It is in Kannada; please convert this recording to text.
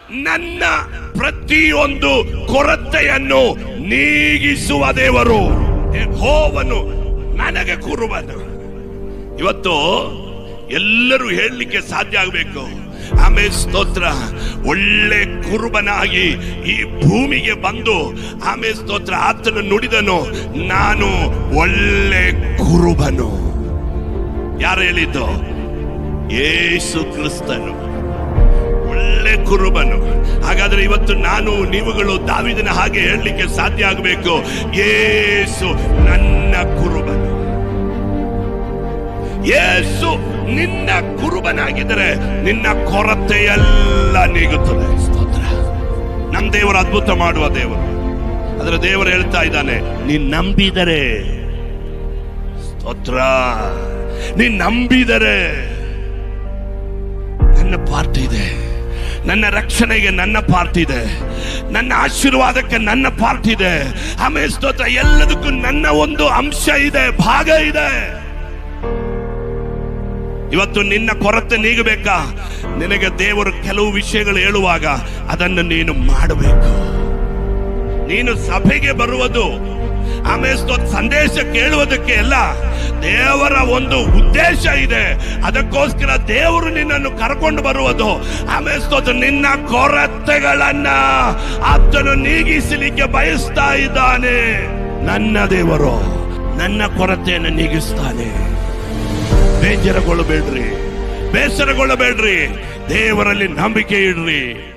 ನನ್ನ ಪ್ರತಿಯೊಂದು ಕೊರತೆಯನ್ನು ನೀಗಿಸುವ ದೇವರು ಹೋವನು ನನಗೆ ಕುರುಬನು ಇವತ್ತು ಎಲ್ಲರೂ ಹೇಳಲಿಕ್ಕೆ ಸಾಧ್ಯ ಆಗಬೇಕು ಆಮೇಲೆ ಸ್ತೋತ್ರ ಒಳ್ಳೆ ಕುರುಬನಾಗಿ ಈ ಭೂಮಿಗೆ ಬಂದು ಆಮೇಲೆ ಸ್ತೋತ್ರ ಆತನು ನುಡಿದನು ನಾನು ಒಳ್ಳೆ ಕುರುಬನು ಯಾರು ಹೇಳಿದ್ದು ಯೇಸು ಕ್ರಿಸ್ತನು ಒಳ್ಳೆ ಕುರುಬನು ಹಾಗಾದ್ರೆ ಇವತ್ತು ನಾನು ನೀವುಗಳು ದಾವಿದನ ಹಾಗೆ ಹೇಳಲಿಕ್ಕೆ ಸಾಧ್ಯ ಆಗಬೇಕು ಯೇಸು ನನ್ನ ಕುರುಬನು ಯೇಸು ನಿನ್ನ ಕುರುಬನಾಗಿದ್ದರೆ ನಿನ್ನ ಕೊರತೆಯೆಲ್ಲ ನೀಗುತ್ತದೆ ಸ್ತೋತ್ರ ನಮ್ಮ ದೇವರು ಅದ್ಭುತ ಮಾಡುವ ದೇವರು ಅದರ ದೇವರು ಹೇಳ್ತಾ ಇದ್ದಾನೆ ನೀನ್ ನಂಬಿದರೆ ಸ್ತೋತ್ರ ನೀನ್ ನಂಬಿದರೆ ನನ್ನ ಪಾರ್ಟ್ ಇದೆ ನನ್ನ ರಕ್ಷಣೆಗೆ ನನ್ನ ಪಾರ್ಟ್ ಇದೆ ನನ್ನ ಆಶೀರ್ವಾದಕ್ಕೆ ನನ್ನ ಪಾರ್ಟ್ ಇದೆ ಆಮೇಲೆ ಸ್ತೋತ್ರ ಎಲ್ಲದಕ್ಕೂ ನನ್ನ ಒಂದು ಅಂಶ ಇದೆ ಭಾಗ ಇದೆ ಇವತ್ತು ನಿನ್ನ ಕೊರತೆ ನೀಗಬೇಕಾ ನಿನಗೆ ದೇವರು ಕೆಲವು ವಿಷಯಗಳು ಹೇಳುವಾಗ ಅದನ್ನು ನೀನು ಮಾಡಬೇಕು ನೀನು ಸಭೆಗೆ ಬರುವುದು ಆಮೇಲೆ ಸ್ತೋತ್ರ ಸಂದೇಶ ಕೇಳುವುದಕ್ಕೆ ಅಲ್ಲ ದೇವರ ಒಂದು ಉದ್ದೇಶ ಇದೆ ಅದಕ್ಕೋಸ್ಕರ ದೇವರು ನಿನ್ನನ್ನು ಕರ್ಕೊಂಡು ಬರುವುದು ಆಮೇಲೆ ಸ್ತೋತ್ರ ನಿನ್ನ ಕೊರತೆಗಳನ್ನ ಆತನು ನೀಗಿಸಲಿಕ್ಕೆ ಬಯಸ್ತಾ ಇದ್ದಾನೆ ನನ್ನ ದೇವರು ನನ್ನ ಕೊರತೆಯನ್ನು ನೀಗಿಸ್ತಾನೆ ಬೇಜಾರಗೊಳ್ಳಬೇಡ್ರಿ ಬೇಸರಗೊಳ್ಳಬೇಡ್ರಿ ದೇವರಲ್ಲಿ ನಂಬಿಕೆ ಇಡ್ರಿ